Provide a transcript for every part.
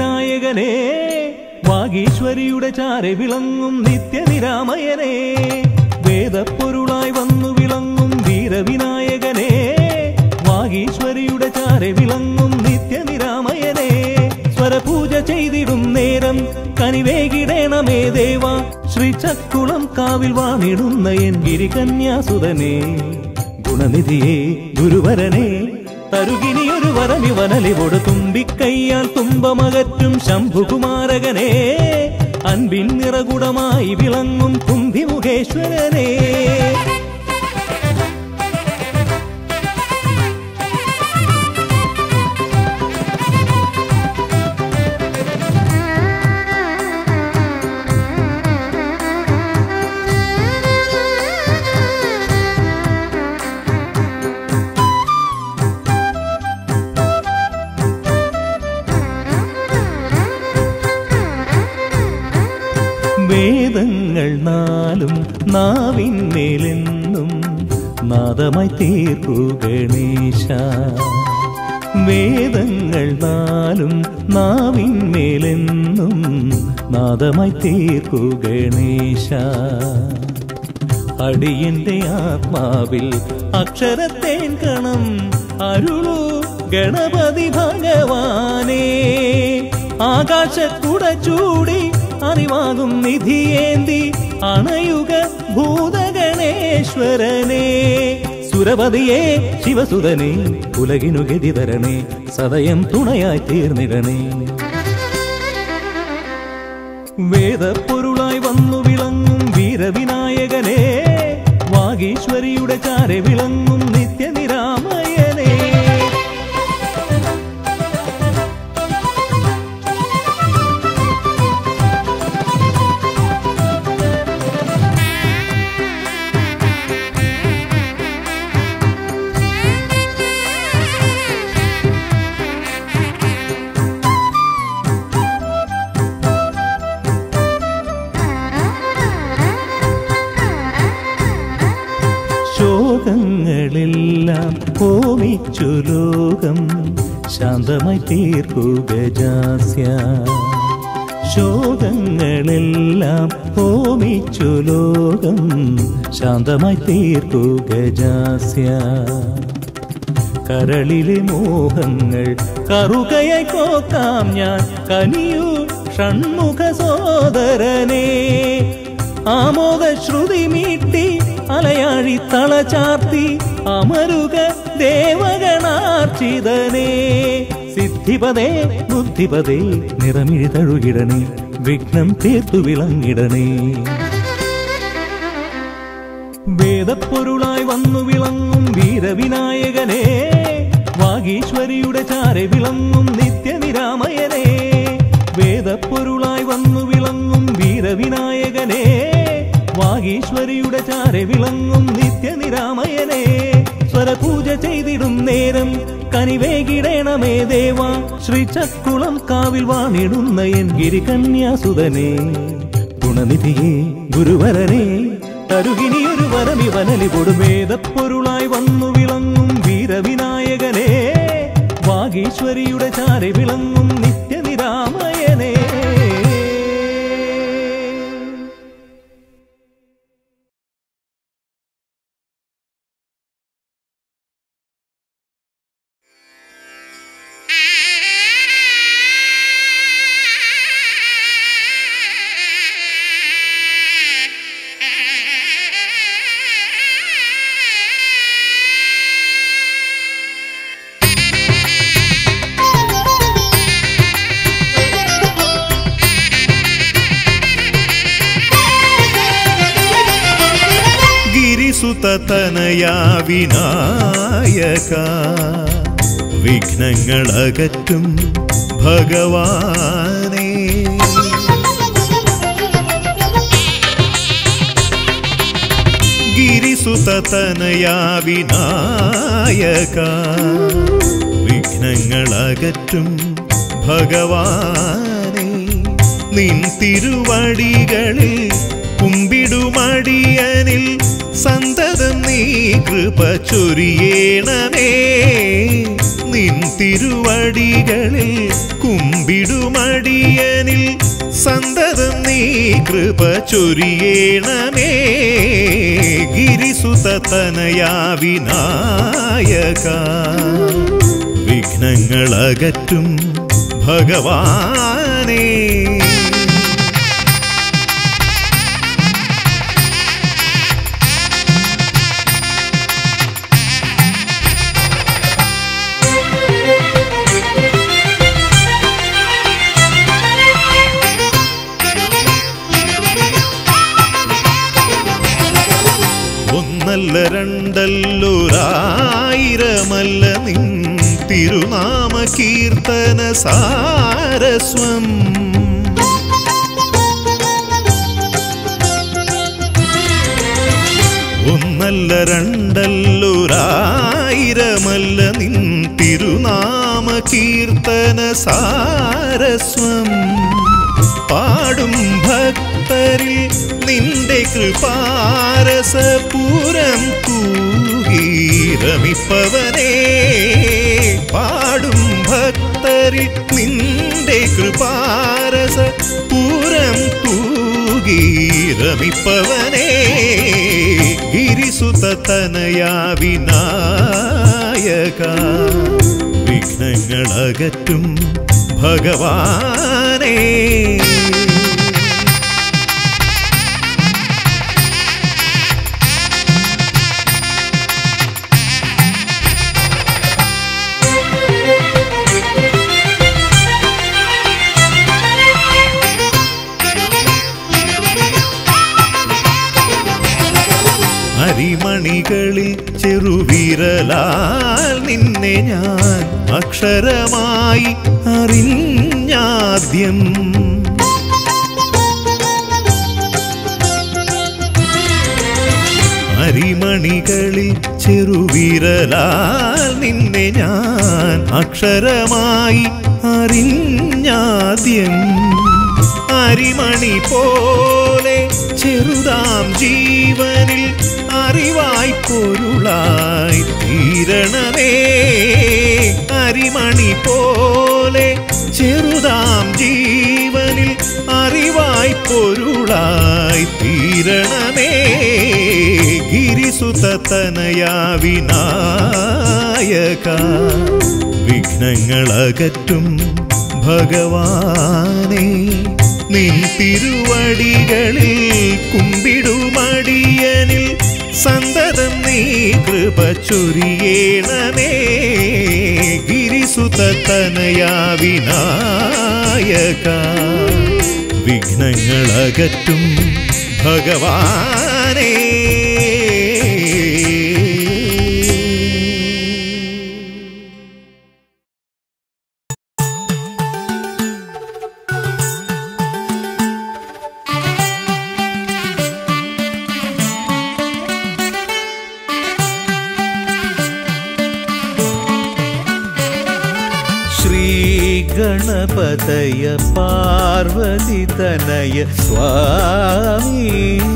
വീരവിനായകനെ വാഗീശ്വരിയുടെ ചാരെ വിളങ്ങും നിത്യനിരാമയനെ വേദപ്പൊരുളായി വന്നു വിളങ്ങും വീരവിനായകനെ വാഗീശ്വരിയുടെ ചാരെ വിളങ്ങും നിത്യനിരാമയനെ സ്വരപൂജ ചെയ്തിടും നേരം കനിവേകിടേണമേ ദേവ ശ്രീചക്കുളം കാവിൽ വാണിടുന്ന എൻ ഗിരികന്യാസുതനെ ഗുണനിധിയെ ഗുരുവരനെ തരുകിനിയൊരു വരമിവനലിവോട് തുമ്പിക്കയ്യാൽ തുമ്പമകറ്റും ശംഭുകുമാരകനെ അൻപിൻ നിറകുടമായി വിളങ്ങും കുംഭിമുഖേശ്വരനെ വേദങ്ങൾ നാലും നാവിന്മേലെന്നും നാദമായി തീർക്കു ഗണേശ വേദങ്ങൾ നാലും നാവിന്മേലെന്നും നാദമായി തീർക്കു ഗണേശ അടിയന്റെ ആത്മാവിൽ അക്ഷരത്തേൻ കണം അരുളു ഗണപതി ഭഗവാനേ ആകാശക്കുട ചൂടി അറിവാകും നിധിയേന്തി അണയുക ഭൂതഗണേശ്വരനെ സുരപതിയെ ശിവസുതനെ ഉലകിനു ഗതി തരണേ സദയം തുണയായി തീർന്നിടണേ വേദപ്പൊരുളായി വന്നു വിളങ്ങും വീരവിനായകനെ വാഗീശ്വരിയുടെ ചാരെ വിളങ്ങും നിത്യനിരാമയനെ ശോകങ്ങളെല്ലാം ഹോമിച്ചു ലോകം ശാന്തമായി തീർക്കു ഗജാസ്യ ശോകങ്ങളെല്ലാം ഹോമിച്ചു ലോകം ശാന്തമായി തീർക്കു ഗജാസ്യ കരളിലെ മോഹങ്ങൾ കറുകയായി കോക്കാം ഞാൻ കനിയു ഷൺമുഖ സോദരനെ ആമോദ ശ്രുതി മീട്ടി അലയാഴി തളചാർത്തി അമരുക ദേവഗണാർച്ചിതനേ സിദ്ധിപതേ ബുദ്ധിപതേ നിറമിഴി തഴുകിടണേ വിഘ്നം തീർത്തു വിളങ്ങിടണേ വേദപ്പൊരുളായി വന്നു വിളങ്ങും വീരവിനായകനെ വാഗീശ്വരിയുടെ ചാരെ വിളങ്ങും നിത്യനിരാമയനെ വേദപ്പൊരുളായി വന്നു വിളങ്ങും വീരവിനായകനെ വാഗീശ്വരിയുടെ ചാരെ വിളങ്ങും നിത്യനിരാമയനെ സ്വരപൂജ ചെയ്തിടും നേരം കനിവേകിടേണമേ ദേവ ശ്രീചക്കുളം കാവിൽ വാണിടുന്ന എൻ ഗിരികന്യാസുതനെ ഗുണനിധിയെ ഗുരുവരനെ തരുകിനിയൊരു വരമിവനലി കൊടുമേതപ്പൊരുളായി വന്നു വിളങ്ങും വീരവിനായകനെ വാഗീശ്വരിയുടെ ചാരെ വിളങ്ങും നിത്യനിരാമയനെ गिरिसुततनया विनायक विघ्नങ്ങളകറ്റും ഭഗവാനേ ഗിരിസുതതനയാ വിനായക വിഘ്നങ്ങളകറ്റും ഭഗവാനേ നിൻ തിരുവടികളിൽ കുമ്പിടുമടിയനിൽ സന്തതം നീ കൃപ ചൊരിയേണമേ നിൻ തിരുവടികളിൽ കുമ്പിടുമടിയനിൽ സന്തതം നീ കൃപ ചൊരിയേണമേ ഗിരിസുത തനയാ വിനായക വിഘ്നങ്ങളകറ്റും ഭഗവാനേ ഒന്നല്ല രണ്ടല്ലൊരായിരമല്ല നിൻ തിരുനാമ കീർത്തന സാരസ്വം ഒന്നല്ല രണ്ടല്ലൊരായിരമല്ല നിൻ തിരുനാമ കീർത്തന സാരസ്വം പാടും ഭക്തരിൽ നിന്റെ കൃപാരസപൂരം തൂകീരമിപ്പവനേ പാടും ഭക്തരിൽ നിന്റെ കൃപാരസ പൂരം തൂകീരമിപ്പവനേ ഗിരിസുത തനയാ വിനായക വിഘ്നങ്ങളകറ്റും ഭഗവാനേ അരിമണികളിൽ ചെറുവിരലാൽ നിന്നെ ഞാൻ അക്ഷരമായി അറിഞ്ഞാദ്യം അരിമണികളിൽ ചെറുവിരലാൽ നിന്നെ ഞാൻ അക്ഷരമായി അറിഞ്ഞാദ്യം അരിമണി പോലെ ചെറുതാം ജീവനിൽ അറിവായി പൊരുളായി തീരണമേ അരിമണി പോലെ ചെറുതാം ജീവനിൽ അറിവായി പൊരുളായി തീരണമേ ഗിരിസുത തനയാ വിനായക വിഘ്നങ്ങളകറ്റും ഭഗവാനേ നിൻ തിരുവടികളിൽ കുമ്പിടുമടിയനിൽ സന്തതം നീ കൃപ ചൊരിയേണമേ ഗിരിസുത തനയാ വിനായക വിഘ്നങ്ങളകറ്റും ഭഗവാനേ ശ്രീഗണപതയ പാർവതിതനയ സ്വാമി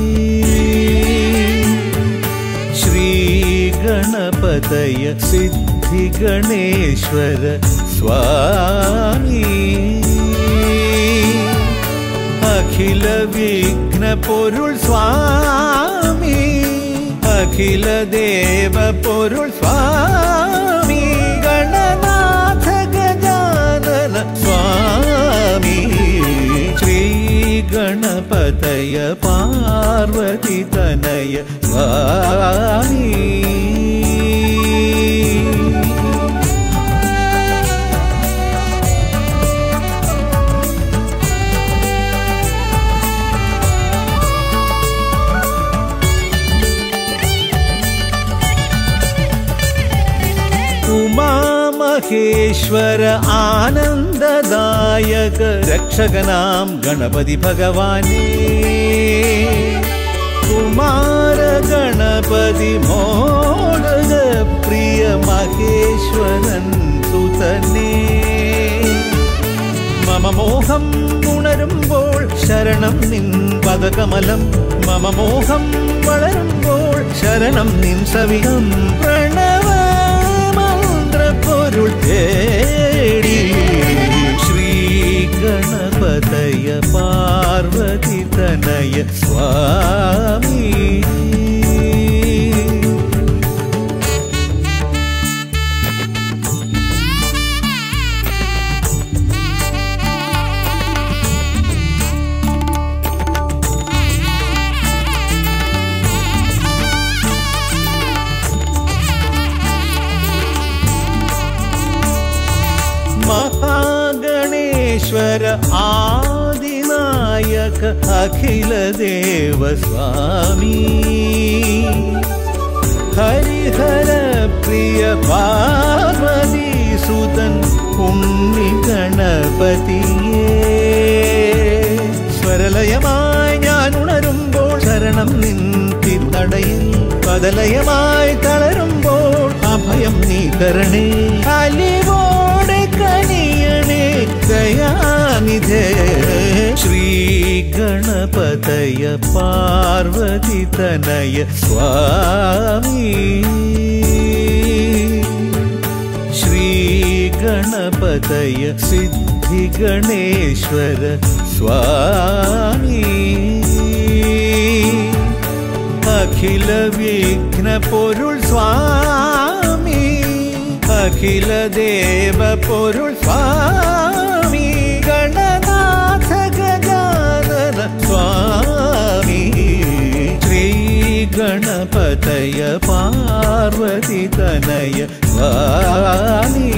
ശ്രീഗണപതയ സിദ്ധിഗണേശ്വര സ്വാമി അഖില വിഘ്ന പൊരുൾ സ്വാമി അഖില ദേവ പൊരുൾ സ്വാമി ഗണനാഥ ഗജാനന സ്വാമി ശ്രീ ഗണപതയ പാർവതി തനയ സ്വാമി ഉമാമഹേശ്വര ആനന്ദദായക രക്ഷകനാം ഗണപതി ഭഗവാനേ കുമാര ഗണപതി മോദക പ്രിയ മഹേശ്വരൻ സുതനേ മമ മോഹം ഉണരുമ്പോൾ ശരണം നിൻ പദകമലം മമ മോഹം വളരുമ്പോൾ ശരണം നിൻ സവിധം പ്രണവ മന്ത്രപ്പൊരുൾ തേടി ശ്രീ ഗണപതയ പാർവതി തനയ സ്വാമി മഹാഗണേശ്വര ആദിനായക അഖില ദേവസ്വാമി ഹരിഹര പ്രിയ പാർവതി സുതൻ ഉണ്ണി ഗണപതിയേ സ്വരലയമായി ഞാൻ ഉണരുമ്പോൾ ശരണം നിൻ തിത്തടയിൽ പതലയമായി തളരുമ്പോൾ അഭയം നീ തരണേ അലിവോടെ കനിയണേ ദയാനിധേ ശ്രീ ഗണപതയ പാർവതി തനയ സ്വാമി ശ്രീ ഗണപതയ സിദ്ധി ഗണേശ്വര സ്വാമി അഖില വിഘ്ന പൊരുൾ സ്വാമി അഖില ദേവ പൊരുൾ സ്വാമി ഗണനാഥ ഗജാനന സ്വാമി ശ്രീ ഗണപതയ പാർവതി തനയ സ്വാമി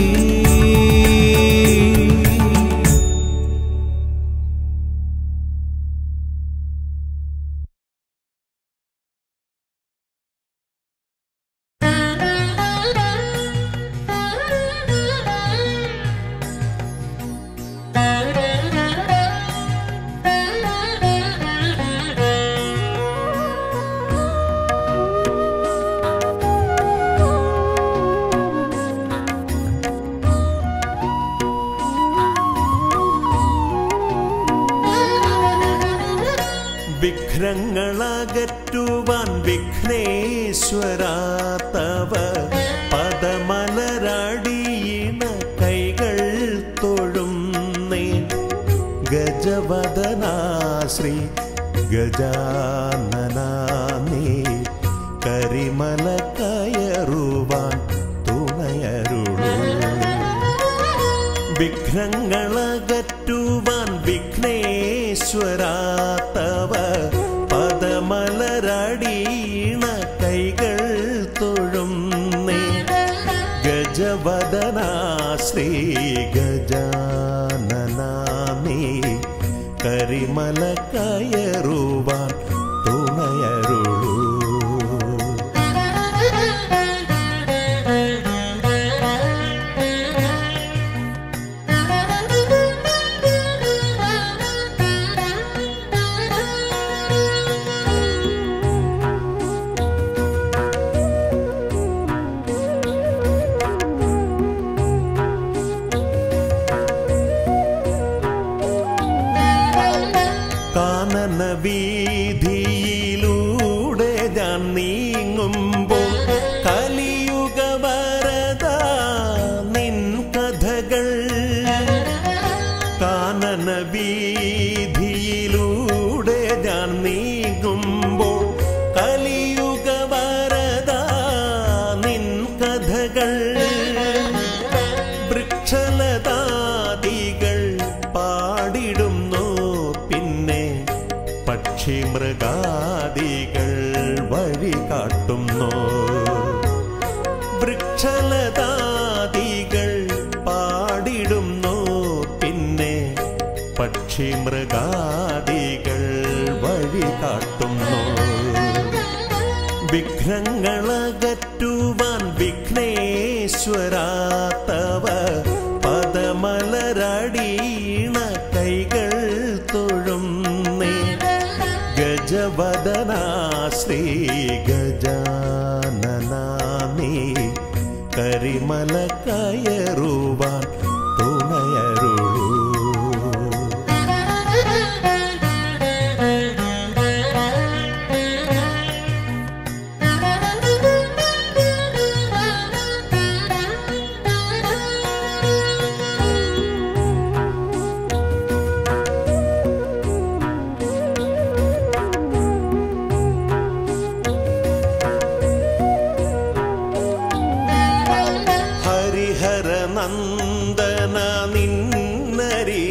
വിഘ്നങ്ങളകറ്റുവാൻ വിഘ്നേശ്വരാത്തവ പദമലരടിയിണ കൈകൾ തൊഴുന്നേ ഗജവദനാശ്രീ ഗജാനനാനേ കരിമല കയറുവാൻ തുണയരുളൂ വിഘ്നങ്ങളകറ്റുവാൻ വിഘ്നേശ്വരാത്തവ പദമലരടീണ കൈകൾ തൊഴുന്നേ ഗജവദനാ ശ്രീ ഗജാനനാമേ കരിമല കയറുവാൻ തുണയരുളൂ കാനന വീതിയിലൂടെ ഞാൻ നീങ്ങുമ്പോൾ കലിയുഗ വരദ നിൻ കഥകൾ കാനന വീതിയിലൂടെ ഞാൻ നീങ്ങുമ്പോൾ കലിയുഗ വരദ നിൻ കഥകൾ വൃക്ഷലതാദികൾ പാടിടുന്നു പിന്നെ പക്ഷി മൃഗാദികൾ വഴി കാട്ടുന്നു വൃക്ഷലതാദികൾ പാടിടുന്നു പിന്നെ പക്ഷി മൃഗാദികൾ വഴി കാട്ടുന്നു വിഘ്നങ്ങളകറ്റുവാൻ വിഘ്നേശ്വരാത്തവ പദമലരടീണ കൈകൾ തൊഴുന്നേ ഗജവദനാ ശ്രീ ഗജാനനാമേ കരിമല കയറുവാൻ തുണയരുളൂ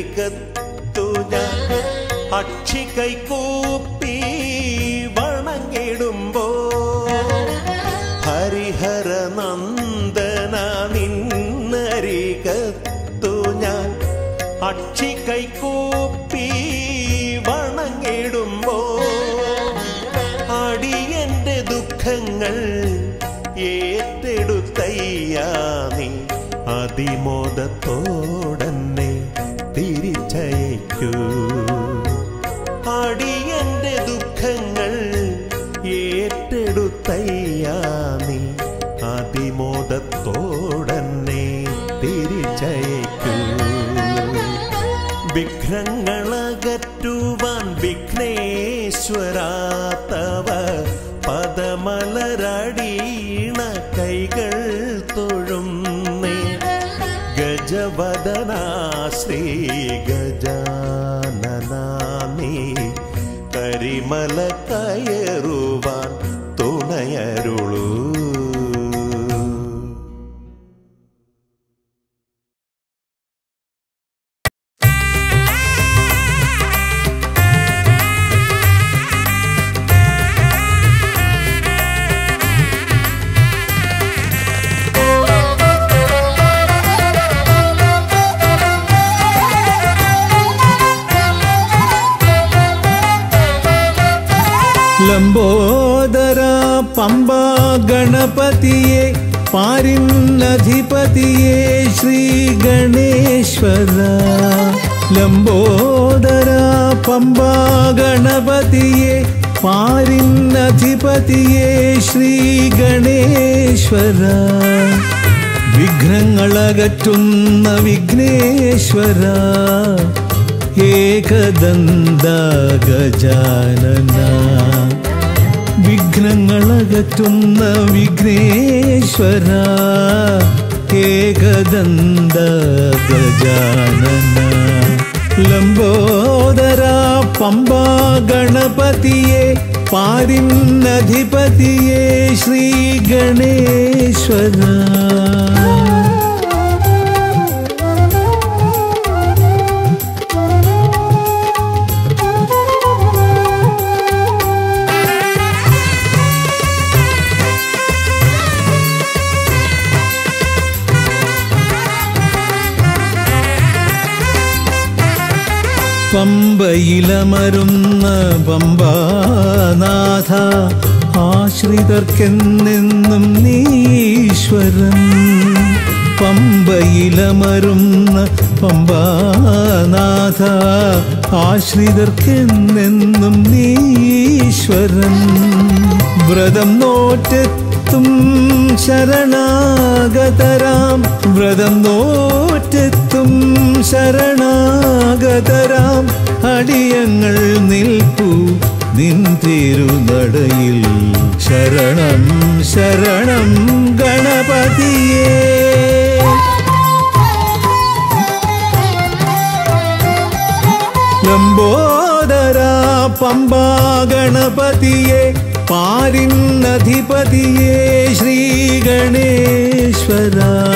നിന്നരികത്തു ഞാൻ അക്ഷി കൈകൂപ്പി വണങ്ങിടുമ്പോ ഹരിഹര നന്ദന നിന്നരികത്തു ഞാൻ അക്ഷി കൈകൂപ്പി വണങ്ങിടുമ്പോ അടിയന്റെ ദുഃഖങ്ങൾ ഏറ്റെടുത്തയ്യാ നീ അതിമോദത്തോടന്നെ തിരിച്ചയക്കൂ അടിയന്റെ ദുഃഖങ്ങൾ ഏറ്റെടുത്തയ്യാ നീ അതിമോദത്തോടന്നെ തിരിച്ചയക്കൂ വിഘ്നങ്ങളകറ്റുവാൻ വിഘ്നേശ്വരാത്തവ പദമലരടീണ കൈകൾ തൊഴുന്നേ ഗജവദനാ ശ്രീ ഗജാനനാമേ കരിമല കയറുവാൻ തുണയരുളൂ ലംബോദര പമ്പ ഗണപതിയെ പാരിന്നധിപതിയെ ശ്രീ ഗണേശ്വര ലംബോദര പമ്പ ഗണപതിയെ പാരിന്നധിപതിയെ ശ്രീ ഗണേശ്വര വിഘ്നങ്ങളകറ്റുന്ന വിഘ്നേശ്വര ഏകദന്ത ഗജാനന വിഘ്നങ്ങളകറ്റുന്ന വിഘ്നേശ്വര ഏകദന്ത ഗജാനന ലംബോദര പമ്പ ഗണപതിയെ പാരിന്നധിപതിയെ ശ്രീ ഗണേശ്വര പമ്പയിലമരുന്ന പമ്പാനാഥ ആശ്രിതർക്കെന്നെന്നും നീശ്വരൻ പമ്പയിലമരുന്ന പമ്പാനാഥ ആശ്രിതർക്കെന്നെന്നും നീശ്വരൻ വ്രതം നോറ്റെത്തും ശരണാഗതരാം വ്രതം നോറ്റെത്തും ശരണാഗതരാം അടിയങ്ങൾ നിൽപ്പു നിൻ തിരുനടയിൽ ശരണം ശരണം ഗണപതിയേ ലംബോദര പമ്പ ഗണപതിയെ പാരിന്നധിപതിയെ ശ്രീ ഗണേശ്വര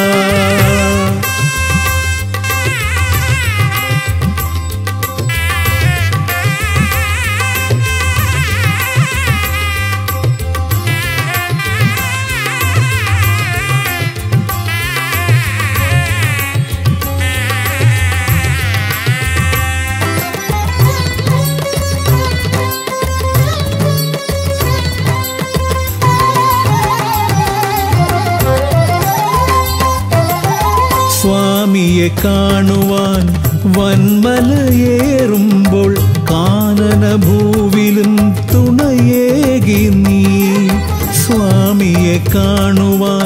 സ്വാമിയെ കാണുവാൻ വന്മലയേറുമ്പോൾ കാനനഭൂവിലും തുണയേകി നീ സ്വാമിയെ കാണുവാൻ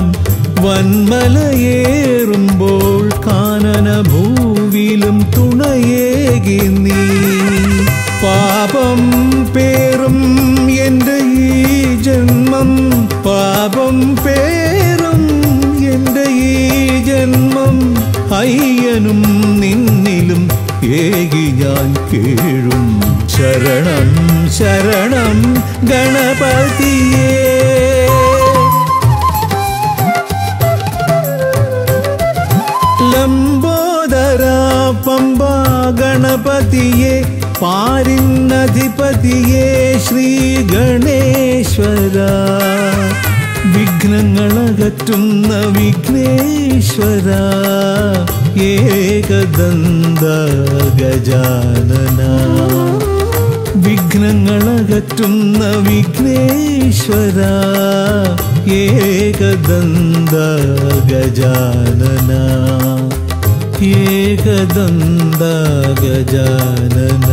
വന്മലയേറുമ്പോൾ കാനനഭൂവിലും തുണയേകി നീ പാപം പേറും എൻ്റെ ഈ ജന്മം പാപം പേറും എൻ്റെ ഈ ജന്മം അയ്യനും നിന്നിലും ഏകി ഞാൻ കേഴും ശരണം ശരണം ഗണപതിയേ ലംബോദര പമ്പ ഗണപതിയെ പാരിന്നധിപതിയെ ശ്രീ ഗണേശ്വര വിഘ്നങ്ങളകറ്റുന്ന വിഘ്നേശ്വര ഏകദന്ത ഗജാനന വിഘ്നങ്ങളകറ്റുന്ന വിഘ്നേശ്വര ഏകദന്ത ഗജാനന ഏകദന്ത ഗജാനന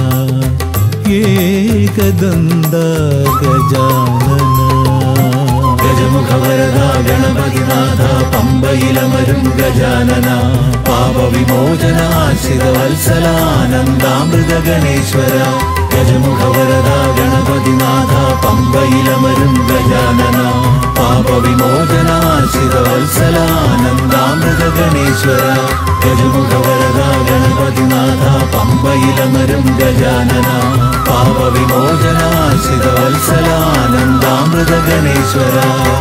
ഏകദന്ത ഗജാനന ഗജമുഖവരദ ഗണപതിനാഥ പമ്പയിലമരും ഗജാനന പാപവിമോചന ആശ്രിത വത്സലാനന്ദാമൃത ഗണേശ്വര ഗജമുഖവരദ ഗണപതിനാഥ പമ്പയിലമരും ഗജാനന പാപവിമോചന ആശ്രിത വത്സലാനന്ദാമൃത ഗണേശ്വര ഗജമുഖവരദ ഗണപതിനാഥ പമ്പയിലമരും ഗജാനന പാപവിമോചന ആശ്രിത വത്സലാനന്ദാമൃത ഗണേശ്വര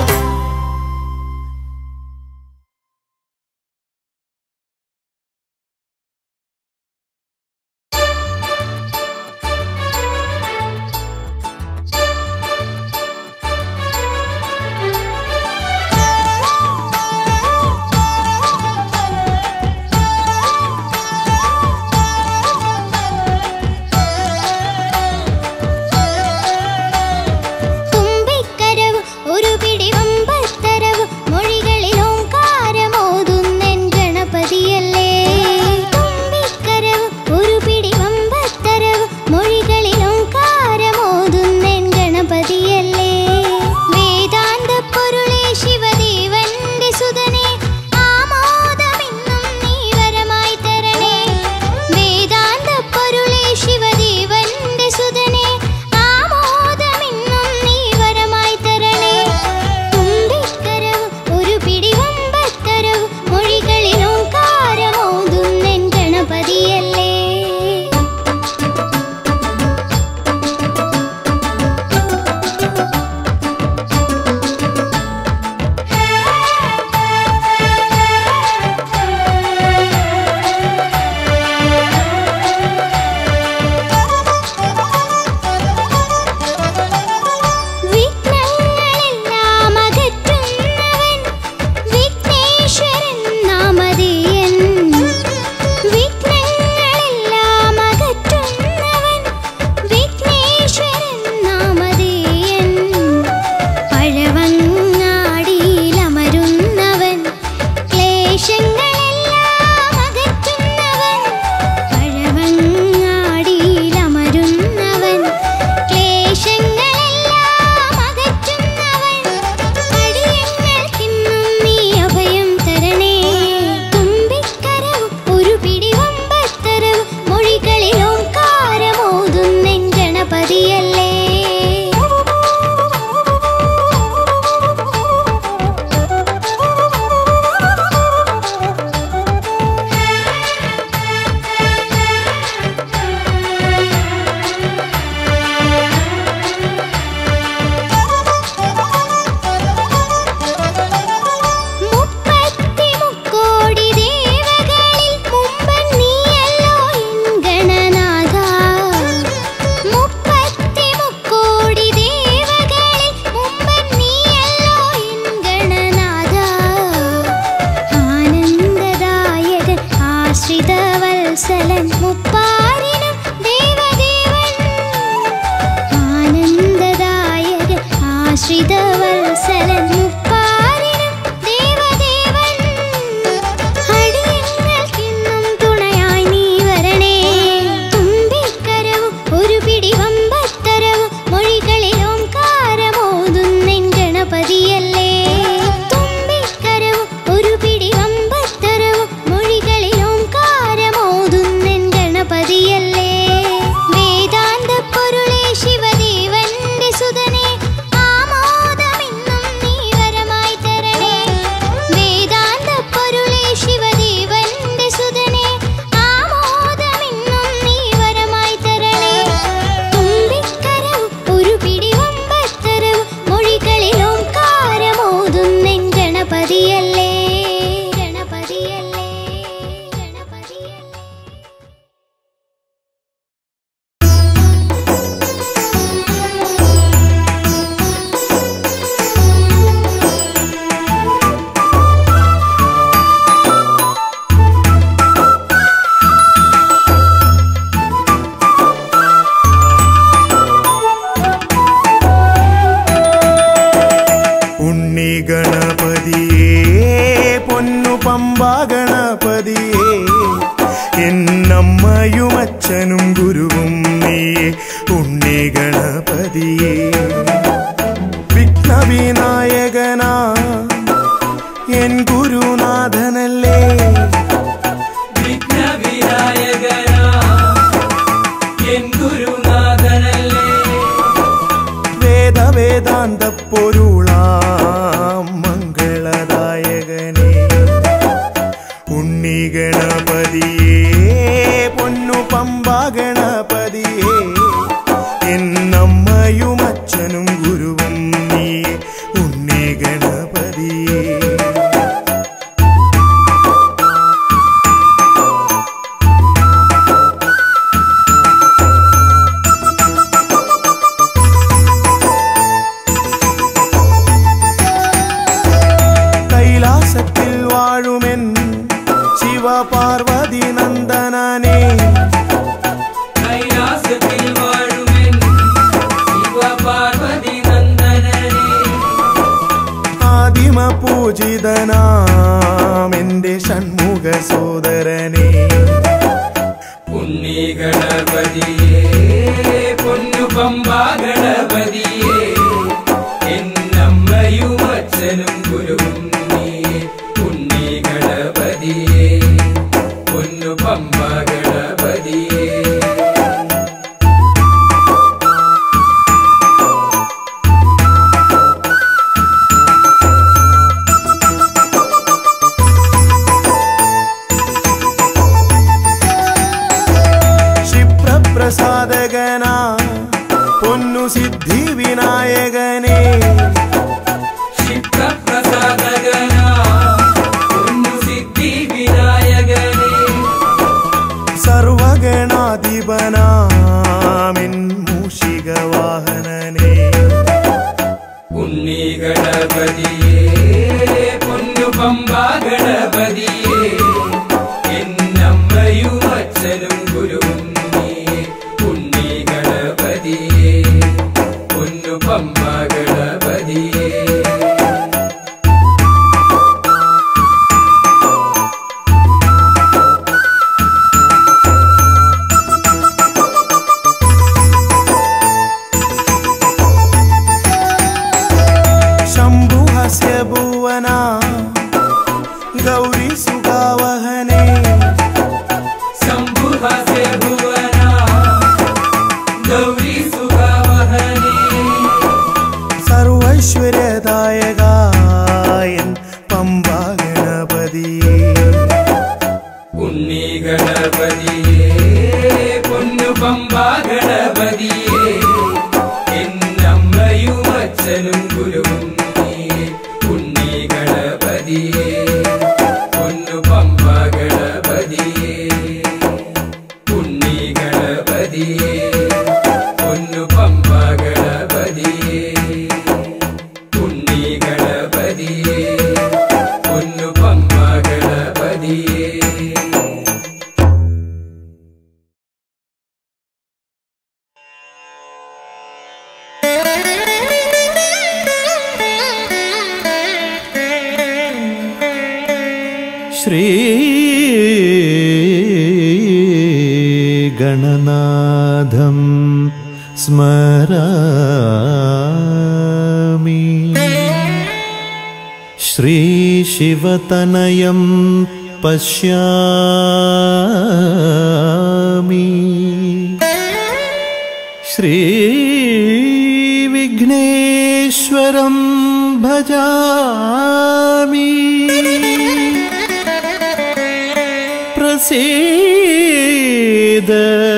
തുമ്പിക്കരവ് ഒരു പിടി വമ്പത്തരവ് മൊഴികളിൽ ഓംകാരമോതുന്നെൻ ഗണപതിയല്ലേ തുമ്പിക്കരവ് ഒരു പിടി വമ്പത്തരവ് മൊഴികളിൽ ഓംകാരമോതുന്നെൻ ഗണപതിയല്ലേ വേദാന്ത പൊരുളേ ശിവദേവന്റെ സുതനെ ആമോദമിന്നും നീ വരമായി തരണേ വേദാന്ത പൊരുളേ ശിവദേവന്റെ സുതനെ ആമോദമിന്നും നീ വരമായി തരണേ തുമ്പിക്കരവ് ഒരു പിടി വമ്പത്തരവ് മൊഴികളിൽ ഓംകാരമോതുന്നെൻ ഗണപതിയല്ലേ വിഘ്നങ്ങളെല്ലാം അകറ്റുന്നവൻ വിഘ്നേശ്വരൻ നാമധേയൻ വിഘ്നങ്ങളെല്ലാം അകറ്റുന്നവൻ വിഘ്നേശ്വരൻ നാമധേയൻ പഴവങ്ങാടിയിലമരുന്നവൻ ക്ലേശങ്ങളെല്ലാം അകറ്റുന്നവൻ പഴവങ്ങാടിയിലമരുന്നവൻ ക്ലേശങ്ങളെല്ലാം അകറ്റുന്നവൻ അടിയങ്ങൾക്കിന്നും നീ അഭയം തരണേ തുമ്പിക്കരവ് ഒരു പിടി വമ്പത്തരവ് മൊഴികളിൽ ഓംകാരമോതുന്നെൻ ഗണപതിയല്ലേ മുപ്പത്തി മുക്കോടി ദേവകളിൽ മുമ്പൻ നീയല്ലോ എൻ ഗണനാഥ മുപ്പത്തി മുക്കോടി ദേവകളിൽ മുമ്പൻ നീയല്ലോ എൻ ഗണനാഥ ആനന്ദദായകൻ ആശ്രിതവത്സലൻ മുപ്പാരിനും ദേവദേവൻ ആനന്ദദായകൻ ആശ്രിതവത്സലൻ മുപ്പാരിനും ദേവദേവൻ അടിയങ്ങൾക്കിന്നും തുണയായി നീ വരണേ തുമ്പിക്കരവും ഒരു പിടി വമ്പത്തരവും മൊഴികളിൽ ഓംകാരമോതുന്നെൻ ഗണപതിയല്ലേ തുമ്പിക്കരവും ഒരു പിടി വമ്പത്തരവും മൊഴികളിൽ ഓംകാരമോതുന്നെൻ ഗണപതിയല്ലേ വേദാന്ത പൊരുളേ ശിവദേവന്റെ സുതനെ ആമോദമിന്നും നീ അച്ഛനും ഗുരുവും നീയെ ഉണ്ണി ഗണപതിയെ വിഘ്നവിനായകനാ എൻ ഗുരുനാഥനല്ലേ വിഘ്നവിനായകനാ എൻ ഗുരുനാഥനല്ലേ വേദ വേദാന്ത പൊരുളാം മംഗളദായകനേ ഉണ്ണി ഗണപതിയേ പൊന്നു പമ്പ ഗണപതിയേ എന്നമ്മയും അച്ഛനും ഗുരുവും നീ ഉണ്ണി ഗണപതിയേ കൈലാസത്തിൽ വാഴുമെൻ ശിവപാർവതി നന്ദനനെ കൈലാസത്തിൽ വാഴുമെൻ ശിവപാർവതി നന്ദനനെ ആദിമ പൂജിതനാം എന്റെ ഷൺമുഖ സോദരനെ ഉണ്ണി ഗണപതിയേ പൊന്നു പമ്പ ഗണപതിയേ എന്നമ്മയും അച്ഛനും ഗുരുവും നീയേ ഉണ്ണി ഗണപതിയേ പൊന്നു പമ്പ ഗണപതിയേ ക്ഷിപ്രപ്രസാദകനാ പൊന്നു സിദ്ധി വിനായകനെ ക്ഷിപ്രപ്രസാദകനാ പൊന്നു സിദ്ധി വിനായകനേ സർവഗണാധിപനാമിൻ മൂഷിക വാഹനനെ ഉണ്ണി ഗണപതിയേ പൊന്നു പമ്പ ഗണപതിയേ എന്നമ്മയും അച്ഛനും ഗുരുവും നീയേ ഉണ്ണി ഗണപതിയേ പൊന്നു പമ്പ ഗണപതിയേ ശംഭുഹസ്യ ഭുവന ഗൗരി സുഖാവഹനെ ശംഭുഹാസ്യ ഭുവന ഗൗരി സുഖാവഹനേ സർവൈശ്വര്യദായകായൻ പമ്പ ഗണപതിയേ ഉണ്ണി ഗണപതിയേ പൊന്നു പമ്പ ഗണപതിയേ എന്നമ്മയും അച്ഛനും ഗുരുവും നീയേ ഉണ്ണി ഗണപതിയേ പൊന്നു പമ്പ ഗണപതിയേ ഉണ്ണി ഗണപതിയേ പൊന്നു പമ്പ ഗണപതിയേ ഉണ്ണി ഗണപതിയേ പൊന്നു പമ്പ ഗണപതിയേ ശ്രീ ഗണനാഥം സ്മരാമി ശ്രീശിവതനയം പശ്യാമി ശ്രീവിഘ്നേശ്വരം ഭജാമി പ്രസീദ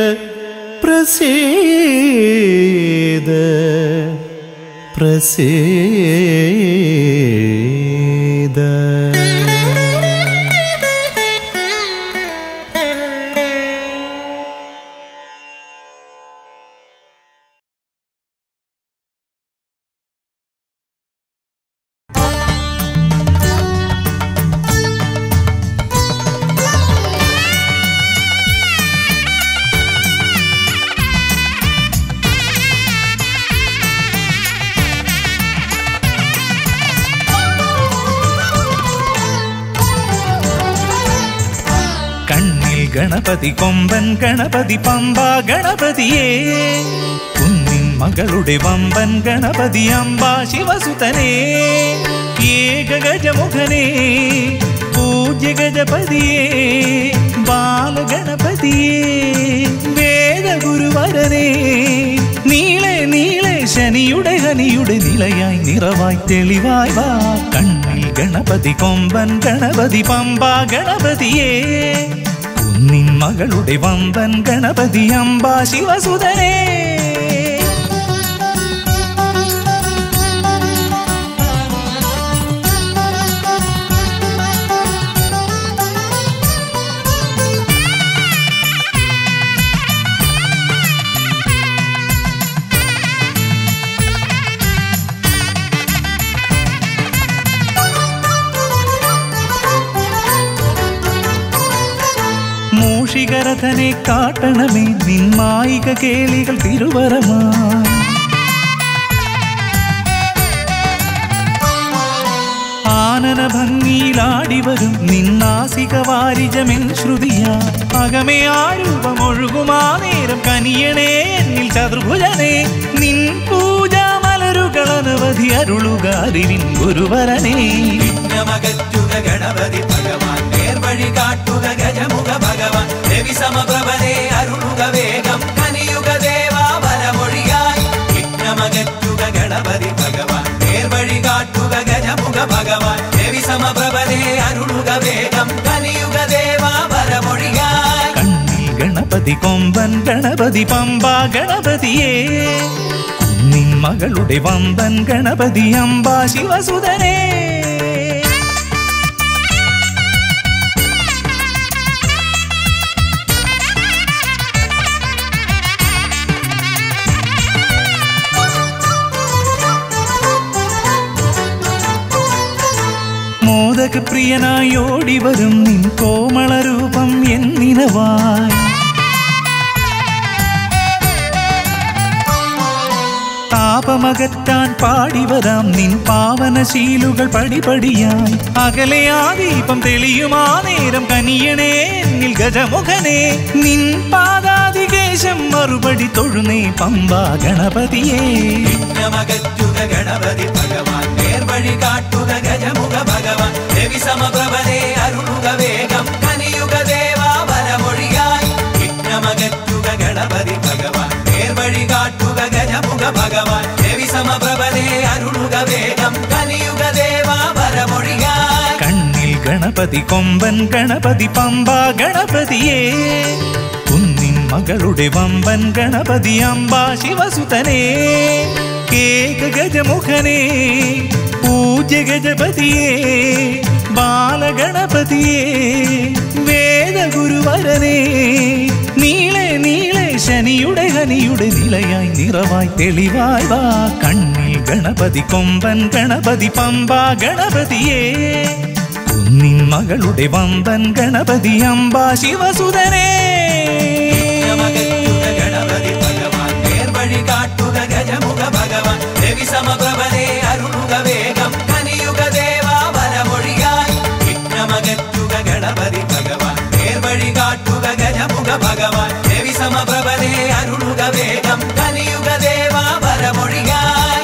പ്രസീദ പ്രസീദ ും ഗണപതി കൊമ്പൻ ഗണപതി പമ്പ ഗണപതിയേ കുന്നിൻ മകളുടെ വമ്പൻ ഗണപതി അമ്പ ശിവസുതനേ ഏകഗജമുഖനേ പൂജ്യ ഗജപതിയേ ബാലഗണപതിയേ വേദഗുരുവരനേ നീളെ നീളെ ശനിയുടെ ഹനിയുടെ നിലയായി നിറവായി തെളിവായി വാ കണ്ണിൽ ഗണപതി കൊമ്പൻ ഗണപതി പമ്പ ഗണപതിയേ കുന്നിൻ മകളുടെ വമ്പൻ ഗണപതി അമ്പ ശിവസുതനേ മൂഷികരഥനെ കാട്ടണമേ നിന്മായിക കേളികൾ തിരുവരമായി ആനന ഭംഗിയിലാടിവരും നിന്നാസിക വാരിജമെൻ ശ്രുതിയാ അകമേ ആരൂപമൊഴുകുമാ നേരം കനിയണേ എന്നിൽ ചതുർഭുജനേ നിൻ പൂജ മലരുകൾ അനവധി അരുളുകാരിൻ ഗുരുവരനേ വിഘ്നമകറ്റുക ഗണപതി ഭഗവാൻ നേർവഴി കാട്ടുക ഗജമുഖ ഭഗവാൻ രവി സമപ്രഭനെ അരുളുക വേഗം കനിയുക ദേവാ വരമൊഴിയായി വിഘ്നമകറ്റുക ഗണപതി ഭഗവാൻ നേർവഴി കാട്ടുക ഗജമുഖ ഭഗവാൻ രവി സമപ്രഭനെ അരുളുക വേഗം കനിയുക ദേവാ വരമൊഴിയായി കണ്ണിൽ ഗണപതി കൊമ്പൻ ഗണപതി പമ്പ ഗണപതിയേ കുന്നിൻ മകളുടെ വമ്പൻ ഗണപതി അമ്പ ശിവസുതനേ മോദക പ്രിയനായി ഓടിവരും നിൻ കോമളരൂപം എന്നിനവായി താപമകറ്റാൻ പാടിവരാം നിൻ പാവനശീലുകൾ പടിപടിയായി അകലെ ആ ദീപം തെളിയുമാ നേരം കനിയണേ എന്നിൽ ഗജമുഖനെ നിൻ പാദാതികേശം മറുപടി തൊഴുന്നേ പമ്പ ഗണപതിയേ വിഘ്നമകറ്റുക ഗണപതി ഭഗവാൻ നേർവഴി കാട്ടുക ഗജമുഖ ഭഗവാൻ രവി സമപ്രഭനെ അരുളുക വേഗം കനിയുക ദേവാ വരമൊഴിയായി വിഘ്നമകറ്റുക ഗണപതി ഭഗവാൻ നേർവഴി കാട്ടുക ഗജമുഖ ഭഗവാൻ രവി സമപ്രഭനെ അരുളുക വേഗം കനിയുക ദേവാ വരമൊഴിയായി കണ്ണിൽ ഗണപതി കൊമ്പൻ ഗണപതി പമ്പ ഗണപതിയേ കുന്നിൻ മകളുടെ വമ്പൻ ഗണപതി അമ്പ ശിവസുതനേ കേക ഗജമുഖനേ പൂജ്യ ഗജപതിയേ ബാലഗണപതിയേ വേദഗുരുവരനേ നീളെ നീളെ ശനിയുടെ ഹനിയുടെ നിലയായി നിറവായി തെളിവായി വാ കണ്ണിൽ ഗണപതി കൊമ്പൻ ഗണപതി പമ്പ ഗണപതിയേ കുന്നിൻ മകളുടെ വമ്പൻ ഗണപതി അമ്പ ശിവസുതനേ വിഘ്നമകറ്റുക ഗണപതി ഭഗവാൻ നേർവഴി കാട്ടുക ഗജമുഖ ഭഗവാൻ രവി സമപ്രഭനെ അരുളുക വേഗം കനിയുക ദേവാ വരമൊഴിയായി വിഘ്നമകറ്റുക ഗണപതി ഭഗവാൻ നേർവഴി കാട്ടുക ഗജമുഖ ഭഗവാൻ രവി സമപ്രഭനെ അരുളുക വേഗം കനിയുക ദേവാ വരമൊഴിയായി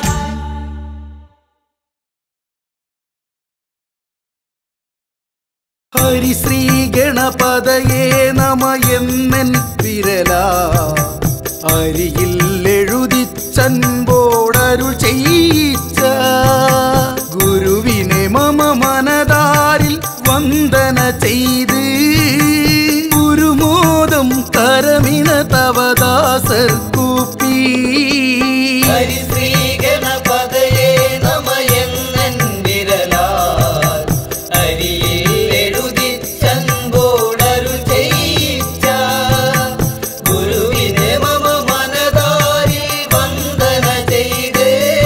ഹരിശ്രീ ഗണപതയേ നമ എന്നൻ വിരല അരിയിൽ എഴുതിച്ചൻപോടരുൾ ചെയ്യിച്ച ഗുരുവിനെ മമ മനതാരിൽ വന്ദന ചെയ്ത് ഗുരുമോദം കരമിന തവദാസർ കൂപ്പി ഹരിശ്രീ ഗണപതയേ നമ എന്നൻ വിരലാൽ അരിയിൽ എഴുതി ചൻപോടരു ചെയ്യിച്ച ഗുരുവിനെ മമ മനതാരിൽ വന്ദന ചെയ്ത്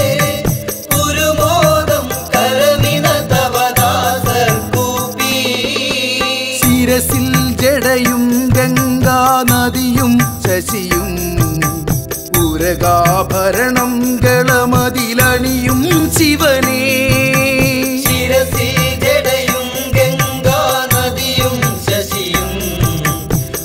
ഗുരുമോദം കരമിന തവദാസർ കൂപ്പി ശിരസിൽ ജടയും ഗംഗാ നദിയും ശശിയും ഉരകാഭരണം ഗളമതിലണിയും ശിവനേ ശിരസിൽ ജടയും ഗംഗാ നദിയും ശശിയും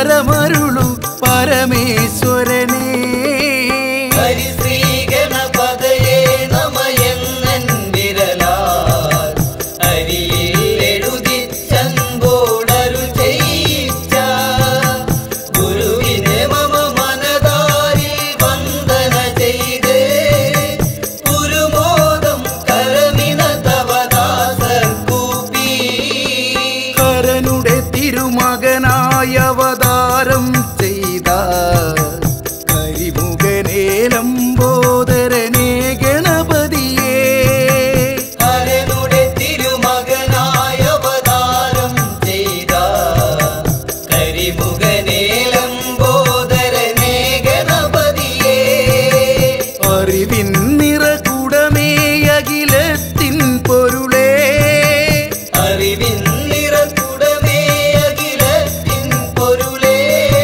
വരമരുളു പരമേശ്വരനേ ഹരിശ്രീ ഗണപതയേ നമയെന്നൻ വിരലാൽ അരിയിൽ എഴുതി ചൻപോടരു ചെയ്യിച്ച ഗുരുവിനെ മമ മനതാരിൽ വന്ദന ചെയ്ത് ഗുരുമോദം കരമിന തവദാസർ കൂപ്പി ഹരനുടെ തിരുമകനായ അവതാരം ചെയ്ത കരിമുഖനേലംബോദരനേ ഗണപതിയേ ഹരനുടെ തിരുമകനായ അവതാരം ചെയ്ത കരിമുഖനേലംബോദരനേ ഗണപതിയേ അറിവിൻ നിറകുടമേ അഖിലത്തിൻ പൊരുളേ അറിവിൻ നിറക്കുടമേ അഖിലത്തിൻ പൊരുളേ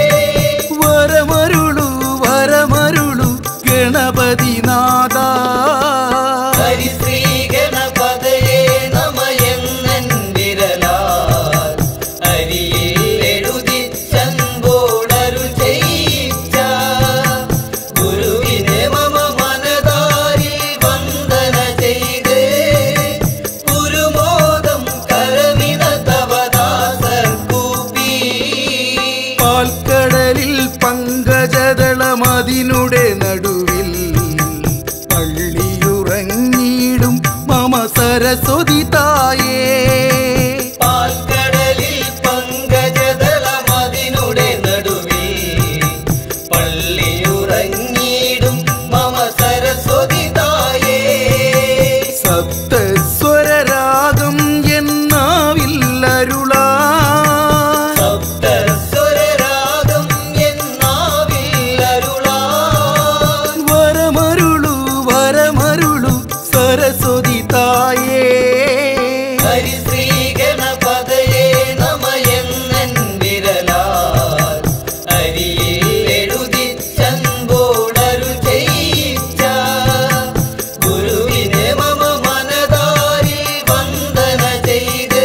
വരമരുളു വരമരുളു ഗണപതിനാഥ ഹരിശ്രീ ഗണപതയേ നമയെന്നൻ വിരലാൽ അരിയിൽ എഴുതി ചൻപോടരു ചെയ്യിച്ച ഗുരുവിനെ മമ മനതാരിൽ വന്ദന ചെയ്ത് ഗുരുമോദം കരമിന തവദാസർ കൂപ്പി പാൽക്കടലിൽ പങ്കജദളമതിനുടെ നടുവിൽ പള്ളിയുറങ്ങിയിടും മമ സരസ്വതി തായേ പാൽക്കടലിൽ പങ്കജദളമതിനുടെ നടുവിൽ പള്ളിയുറങ്ങിയിടും മമ സരസ്വതി തായേ സപ്തസ്വരരാഗം എന്നാവില്ലരുളാ സപ്തസ്വരരാഗം എന്നാവിൽ അരുളാൻ വരമരുളു വരമരുളു സരസ്വതി തായേ ഹരിശ്രീ ഗണപതയേ നമയെന്നൻ വിരലാൽ അരിയിൽ എഴുതി ചൻപോടരു ചെയ്യിച്ച ഗുരുവിനെ മമ മനതാരിൽ വന്ദന ചെയ്ത്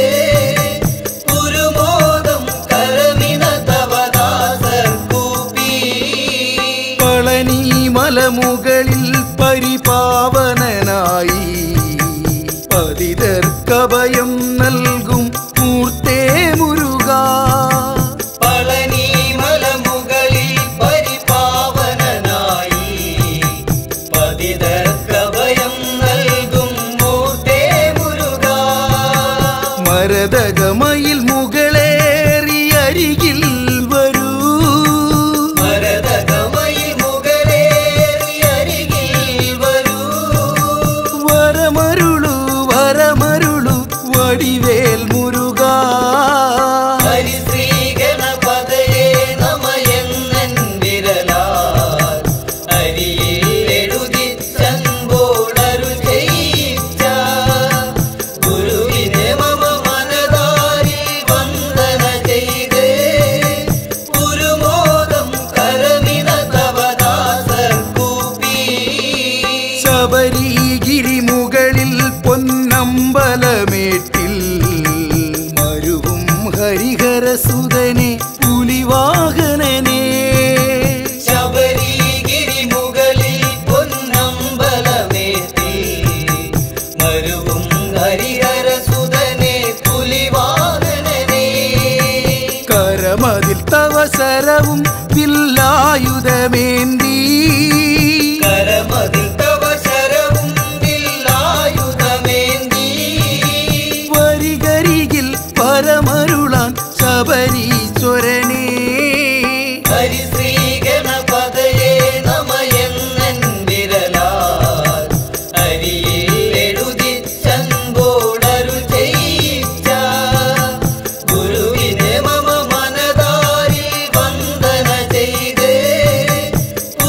ഗുരുമോദം കരമിന തവദാസർ കൂപ്പി പളനി മലമുകളിൽ പരിപാവനനായി പതിതർക്കഭയം നൽകും മൂർത്തേ മുരുക പളനി മലമുകളിൽ പരിപാവനനായി പതിതർക്കഭയം നൽകും മൂർത്തേ മുരുക മരതകമയിൽ മുകളേറി അരികിൽ വരൂ ഭരതകമയിൽ മുകളേറി അരികിൽ വരൂ വരമരുളു വരമരുളു വടിവേൽ മുരുക ഹരിശ്രീ ഗണപതയേ നമയെന്നൻ വിരലാൽ അരിയിൽ എഴുതി ചൻപോടരു ചെയ്യിച്ച ഗുരുവിനെ മമ മനതാരിൽ വന്ദന ചെയ്ത് ഗുരുമോദം കരമിന തവദാസർ കൂപ്പി ശബരിഗിരി മുകളിൽ പൊന്നമ്പലമേട്ടിൽ മരുവും ഹരിഹരസുതനെ പുലിവാഹനനെ ശബരിഗിരി മുകളിൽ പൊന്നമ്പലമേത്തി മരുവും ഹരിഹരസുതനെ പുലിവാഹനനെ കരമതിൽ തവസരവും വില്ലായുധമേന്തി കരമതിൽ തവ ശരവും വില്ലായുധമേന്തി വരികരികിൽ പരമരുളാൻ ശബരീശ്വരനേ ഹരിശ്രീ ഗണപതയേ നമയെന്നൻ വിരലാൽ അരിയിൽ എഴുതി ചൻപോടരു ചെയ്യിച്ച ഗുരുവിനെ മമ മനതാരിൽ വന്ദന ചെയ്ത്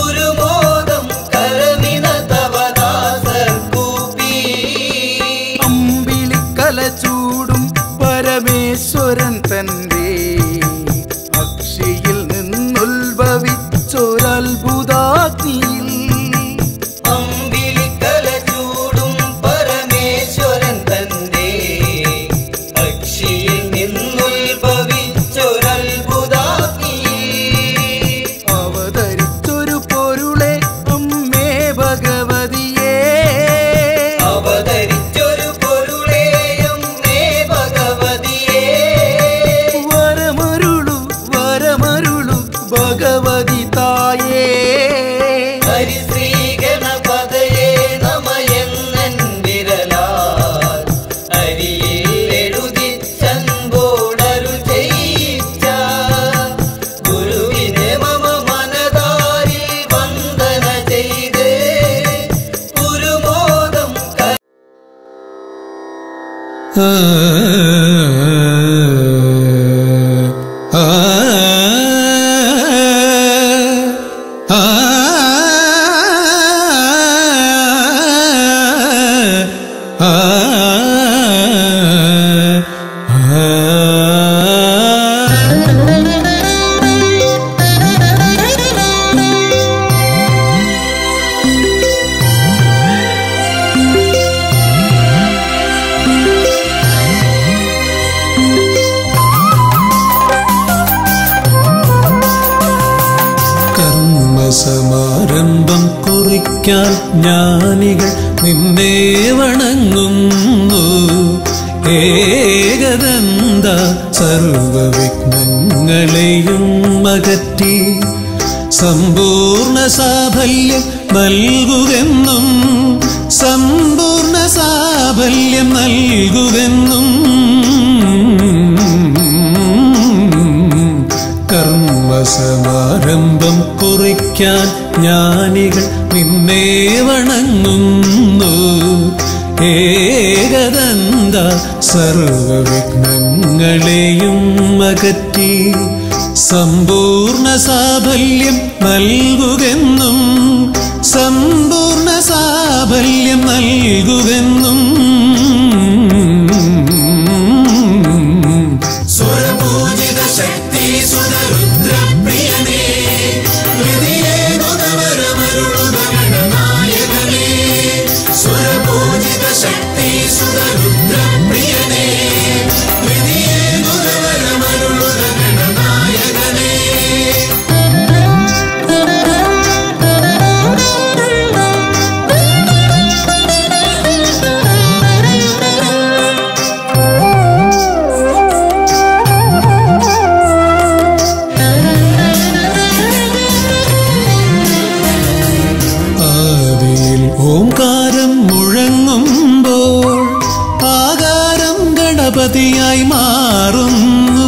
ആ ആ ആ കർമ്മസമാരംഭം കുറിക്കാൻ ജ്ഞാനികൾ നിന്നെ വണങ്ങുന്നു ഏകദന്ത സർവവിഘ്നങ്ങളെയും അകറ്റി സമ്പൂർണ്ണ സാഫല്യം നൽകുകെന്നും സമ്പൂർണ്ണ സാഫല്യം നൽകുകെന്നും കർമ്മസമാരംഭം കുറിക്കാൻ ജ്ഞാനികൾ നിന്നെ വണങ്ങുന്നു ഏകദന്ത സർവവിഘ്നങ്ങളെയും അകറ്റി സമ്പൂർണ്ണ സാഫല്യം നൽകുകെന്നും സമ്പൂർണ്ണ സാഫല്യം നൽകുകെന്നും സ്വരപൂജിത ശക്തി സുതരുദ്രപ്രിയനേ ഹൃദയേ ഗുണവരമരുളുക ഗണനായകനേ സ്വരപൂജിത ശക്തി സുതരുദ്രപ്രിയനേ ഹൃദയേ ഗുണവരമരുളുക ഗണനായകനേ ആദിയിൽ ഓംകാരം മുഴങ്ങുമ്പോൾ ആകാരം ഗണപതിയായി മാറുന്നു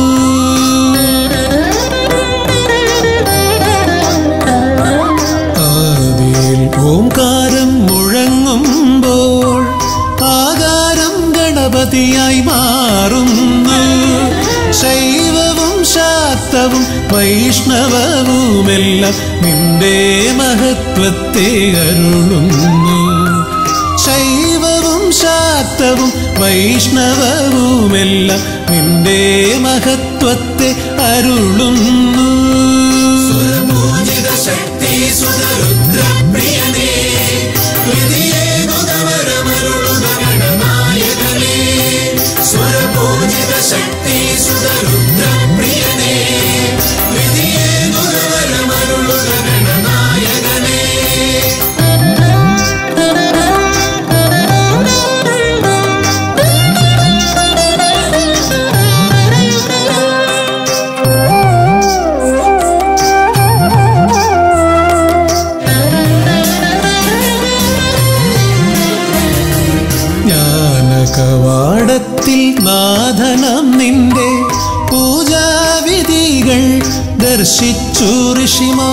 ആദിയിൽ ഓംകാരം മുഴങ്ങുമ്പോൾ ആകാരം ഗണപതിയായി മാറുന്നു ശൈവവും ശാക്തവും വൈഷ്ണവവുമെല്ലാം നിന്റെ മഹത്വത്തെ അരുളുന്നു ശൈവവും ശാക്തവും വൈഷ്ണവവുമെല്ലാം നിന്റെ മഹത്വത്തെ അരുളുന്നു പൂജിത ശക്തി സുതരുദ്രപ്രിയനേ ഹൃദയേ ഗുണവരമരുളുക ഗണനായകനേ സ്വരപൂജിത ശക്തി സുതരുദ്രപ്രിയനേ ഹൃദയേ ഗുണവരമരുളുക ഗണനായകനേ ജ്ഞാനകവാടത്തിൽ നാഥനം നിന്റെ പൂജാവിധികൾ ദർശിച്ചു ഋഷിമാ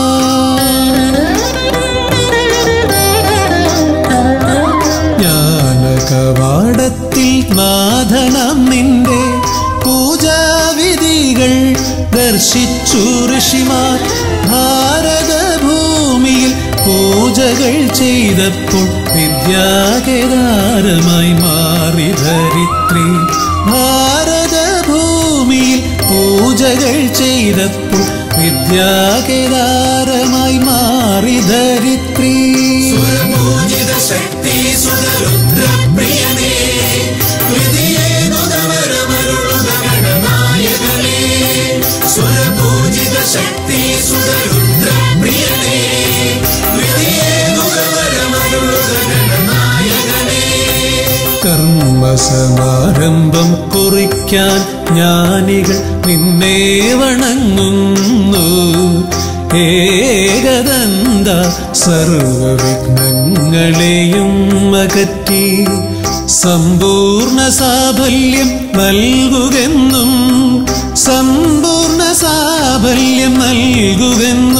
ജ്ഞാനകവാടത്തിൽ നാഥനം നിന്റെ പൂജാവിധികൾ ദർശിച്ചു ഋഷിമാർ ഭാരതഭൂമിയിൽ പൂജകൾ ചെയ്തപ്പോൾ വിദ്യാകേദാരമായി മാറി ധരിത്രി ഭാരതഭൂമിയിൽ പൂജകൾ ചെയ്തപ്പോൾ വിദ്യാകേദാരമായി മാറി ധരിത്രി പൂജിത ശക്തി സുതരുദ്രപ്രിയനേ ഹൃദയേ ഗുണവരമരുളുക ഗണനായകനേ സ്വരപൂജിത ശക്തി സുതരുദ്രപ്രിയനേ ഹൃദയേ ഗുണവരമരുളുക ഗണനായകനേ കർമ്മസമാരംഭം കുറിക്കാൻ ജ്ഞാനികൾ നിന്നെ വണങ്ങുന്നു ഏകദന്ത സർവവിഘ്നങ്ങളെയും അകറ്റി സമ്പൂർണ്ണ സാഫല്യം നൽകുകെന്നും സമ്പൂർണ്ണ സാഫല്യം നൽകുകെന്നും